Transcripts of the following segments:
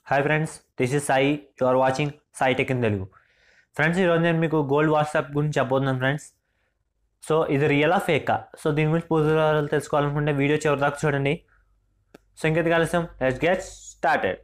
hi friends this is Sai you are watching Sai tech in Telugu friends ఈరోజు నేను మీకు gold WhatsApp గురించి చెప్పబోతున్నాను ఫ్రెండ్స్ సో ఇది రియలా ఫేకా సో దీని గురించి పూర్తి వివరాలు తెలుసుకోవాలనుకుంటే వీడియో చివరి దాకా చూడండి సో ఇంకెందుకు కలిసాం లెట్స్ గెట్ స్టార్టెడ్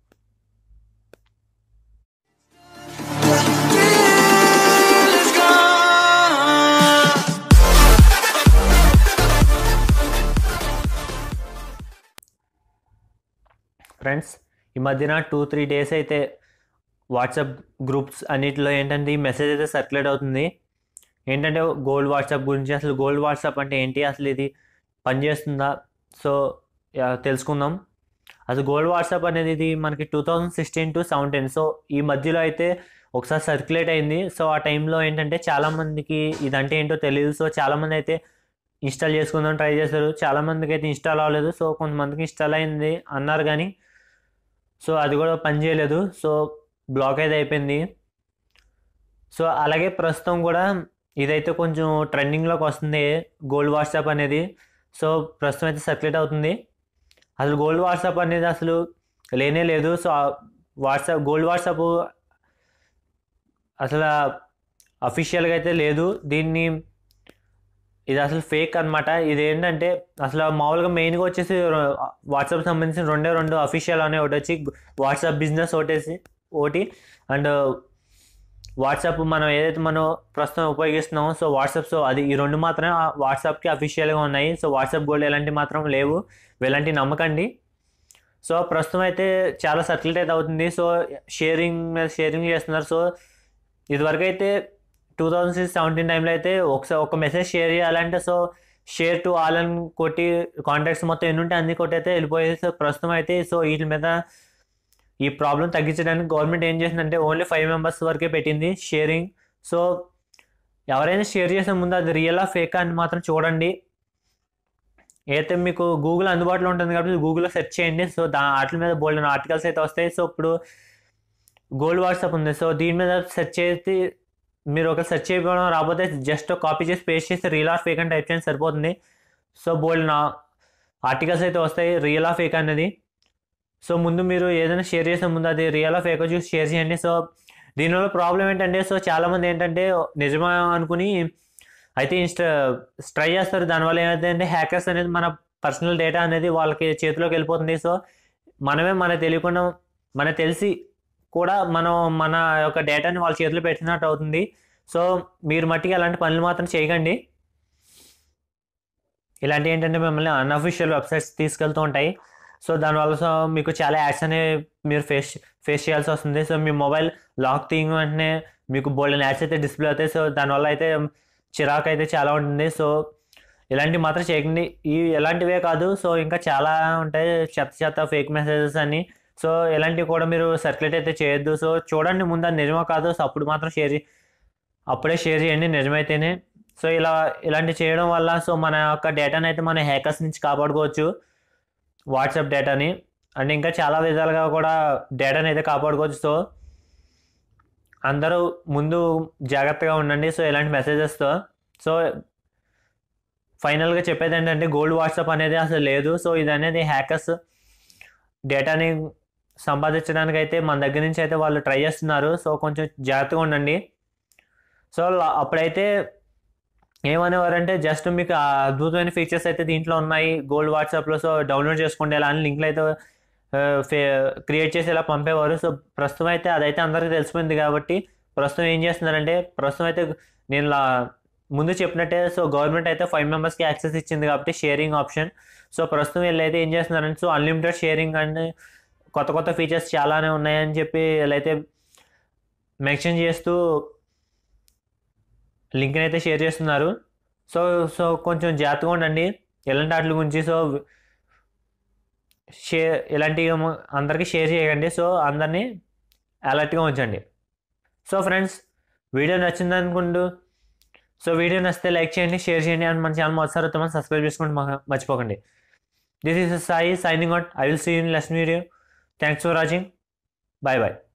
ఫ్రెండ్స్ ఈ మధ్యన టూ త్రీ డేస్ అయితే వాట్సాప్ గ్రూప్స్ అన్నిటిలో ఏంటంటే ఈ మెసేజ్ అయితే సర్క్యులేట్ అవుతుంది ఏంటంటే గోల్డ్ వాట్సాప్ గురించి అసలు గోల్డ్ వాట్సాప్ అంటే ఏంటి అసలు ఇది పనిచేస్తుందా సో యా, తెలుసుకుందాం అసలు గోల్డ్ వాట్సాప్ అనేది ఇది మనకి two thousand sixteen to seventeen so ఈ మధ్యలో అయితే ఒకసారి సర్క్యులేట్ అయింది సో ఆ టైంలో ఏంటంటే చాలామందికి ఇదంటే ఏంటో తెలియదు సో చాలామంది అయితే ఇన్స్టాల్ చేసుకుందాం ట్రై చేశారు చాలామందికి అయితే ఇన్స్టాల్ అవ్వలేదు సో కొంతమందికి ఇన్స్టాల్ అయింది అన్నారు కానీ సో అది కూడా పని చేయలేదు సో బ్లాక్ అయితే అయిపోయింది సో అలాగే ప్రస్తుతం కూడా ఇదైతే కొంచెం ట్రెండింగ్లోకి వస్తుంది గోల్డ్ వాట్సాప్ అనేది సో ప్రస్తుతం అయితే సర్క్యులేట్ అవుతుంది అసలు గోల్డ్ వాట్సాప్ అనేది అసలు లేనే లేదు సో వాట్సాప్ గోల్డ్ వాట్సాప్ అసలు అఫీషియల్గా అయితే లేదు దీన్ని ఇది అసలు ఫేక్ అనమాట ఇది ఏంటంటే అసలు మామూలుగా మెయిన్గా వచ్చేసి వాట్సాప్ సంబంధించిన రెండే రెండు అఫీషియల్ అనే ఒకటి వచ్చి వాట్సాప్ బిజినెస్ ఒకటేసి ఒకటి అండ్ వాట్సాప్ మనం ఏదైతే మనం ప్రస్తుతం ఉపయోగిస్తున్నామో సో వాట్సాప్ సో అది ఈ రెండు మాత్రమే ఆ వాట్సాప్కి అఫీషియల్గా ఉన్నాయి సో వాట్సాప్ గోల్డ్ ఎలాంటివి మాత్రం లేవు ఇలాంటివి నమ్మకండి సో ప్రస్తుతం అయితే చాలా సర్క్యులేట్ అయితే అవుతుంది సో షేరింగ్ మీద షేరింగ్ చేస్తున్నారు సో ఇదివరకు అయితే టూ థౌజండ్ సిక్స్ సెవెంటీన్ టైంలో అయితే ఒకసారి ఒక మెసేజ్ షేర్ చేయాలంటే సో షేర్ టు ఆల్ అని కొట్టి కాంటాక్ట్స్ మొత్తం ఎన్ని ఉంటే అన్ని కొట్టి అయితే వెళ్ళిపోయేది సో ప్రస్తుతం అయితే సో వీటి మీద ఈ ప్రాబ్లం తగ్గించడానికి గవర్నమెంట్ ఏం చేసిందంటే ఓన్లీ ఫైవ్ మెంబర్స్ వరకే పెట్టింది షేరింగ్ సో ఎవరైనా షేర్ చేసే ముందు అది రియలా ఫేకా అని మాత్రం చూడండి అయితే మీకు గూగుల్ అందుబాటులో ఉంటుంది కాబట్టి గూగుల్లో సెర్చ్ చేయండి సో దా వాటి మీద బోల్డ్ ఆర్టికల్స్ అయితే వస్తాయి సో ఇప్పుడు గోల్డ్ వాట్సాప్ ఉంది సో దీని మీద సెర్చ్ చేసి మీరు ఒక సెర్చ్ చేయడం రాకపోతే జస్ట్ కాపీ చేసి పేస్ట్ చేసి రియల్ ఆర్ ఫేక్ అని టైప్ చేయండి సరిపోతుంది సో బోల్డ్ నా ఆర్టికల్స్ అయితే వస్తాయి రియల్ ఆర్ ఫేక్ అనేది సో ముందు మీరు ఏదైనా షేర్ చేసే ముందు అది రియల్ ఆర్ ఫేక్ చూసి షేర్ చేయండి సో దీనివల్ల ప్రాబ్లం ఏంటంటే సో చాలామంది ఏంటంటే నిజమా అనుకుని అయితే ఇన్స్టా ట్రై చేస్తారు దానివల్ల ఏమైందంటే హ్యాకర్స్ అనేది మన పర్సనల్ డేటా అనేది వాళ్ళకి చేతిలోకి వెళ్ళిపోతుంది సో మనమే మన తెలియకుండా మన తెలిసి కూడా మనం మన యొక్క డేటాని వాళ్ళ చేతిలో పెట్టినట్టు అవుతుంది సో మీరు మట్టికి అలాంటి పనులు మాత్రం చేయకండి ఇలాంటి ఏంటంటే మిమ్మల్ని అన్అఫీషియల్ వెబ్సైట్స్ తీసుకెళ్తూ ఉంటాయి సో దానివల్ల సో మీకు చాలా యాడ్స్ అనేవి మీరు ఫేస్ ఫేస్ చేయాల్సి వస్తుంది సో మీ మొబైల్ లాక్ తీయడం వెంటనే మీకు బోల్డెన్ యాడ్స్ అయితే డిస్ప్లే అవుతాయి సో దానివల్ల అయితే చిరాకు అయితే చాలా ఉంటుంది సో ఇలాంటివి మాత్రం చేయకండి ఈ ఎలాంటివే కాదు సో ఇంకా చాలా ఉంటాయి చెత్త చెత్త ఫేక్ మెసేజెస్ అని సో ఇలాంటివి కూడా మీరు సర్క్యులేట్ అయితే చేయొద్దు సో చూడండి ముందు అది నిజమో కాదు సో అప్పుడు మాత్రం షేర్ అప్పుడే షేర్ చేయండి నిజమైతేనే సో ఇలా ఇలాంటివి చేయడం వల్ల సో మన యొక్క డేటాని అయితే మన హ్యాకర్స్ నుంచి కాపాడుకోవచ్చు వాట్సాప్ డేటాని అండ్ ఇంకా చాలా విధాలుగా కూడా డేటాని అయితే కాపాడుకోవచ్చు సో అందరూ ముందు జాగ్రత్తగా ఉండండి సో ఇలాంటి మెసేజెస్తో సో ఫైనల్గా చెప్పేది ఏంటంటే గోల్డ్ వాట్సాప్ అనేది అసలు లేదు సో ఇది అనేది హ్యాకర్స్ డేటాని సంపాదించడానికి అయితే మన దగ్గర నుంచి అయితే వాళ్ళు ట్రై చేస్తున్నారు సో కొంచెం జాగ్రత్తగా ఉండండి సో లా- అప్పుడైతే ఏమనేవారంటే జస్ట్ మీకు ఆ అద్భుతమైన ఫీచర్స్ అయితే దీంట్లో ఉన్నాయి గోల్డ్ వాట్సాప్లో సో డౌన్లోడ్ చేసుకోండి ఇలా అని లింక్లు అయితే క్రియేట్ చేసి ఇలా పంపేవారు సో ప్రస్తుతం అయితే అదైతే అందరికీ తెలిసిపోయింది కాబట్టి ప్రస్తుతం ఏం చేస్తున్నారంటే ప్రస్తుతం అయితే నేను లా ముందు చెప్పినట్టే సో గవర్నమెంట్ అయితే ఫైవ్ మెంబర్స్కి యాక్సెస్ ఇచ్చింది కాబట్టి షేరింగ్ ఆప్షన్ సో ప్రస్తుతం వీళ్ళైతే ఏం చేస్తున్నారంటే సో అన్లిమిటెడ్ షేరింగ్ అండ్ కొత్త కొత్త ఫీచర్స్ చాలానే ఉన్నాయని చెప్పి వీళ్ళైతే మెన్షన్ చేస్తూ లింక్ని అయితే షేర్ చేస్తున్నారు సో సో కొంచెం జాగ్రత్తగా ఉండండి ఇలాంటి వాటి గురించి సో షేర్ ఇలాంటివి ఏమో- అందరికీ షేర్ చేయకండి సో అందరినీ అలర్ట్గా ఉంచండి సో ఫ్రెండ్స్ వీడియో నచ్చింది అనుకుంటూ సో వీడియో నచ్చితే లైక్ చేయండి షేర్ చేయండి అండ్ మన ఛానల్ మొదటిసారి వస్తే సబ్స్క్రైబ్ చేసుకోండి మ- మర్చిపోకండి this is Sai signing out I will see in less video thanks for watching bye bye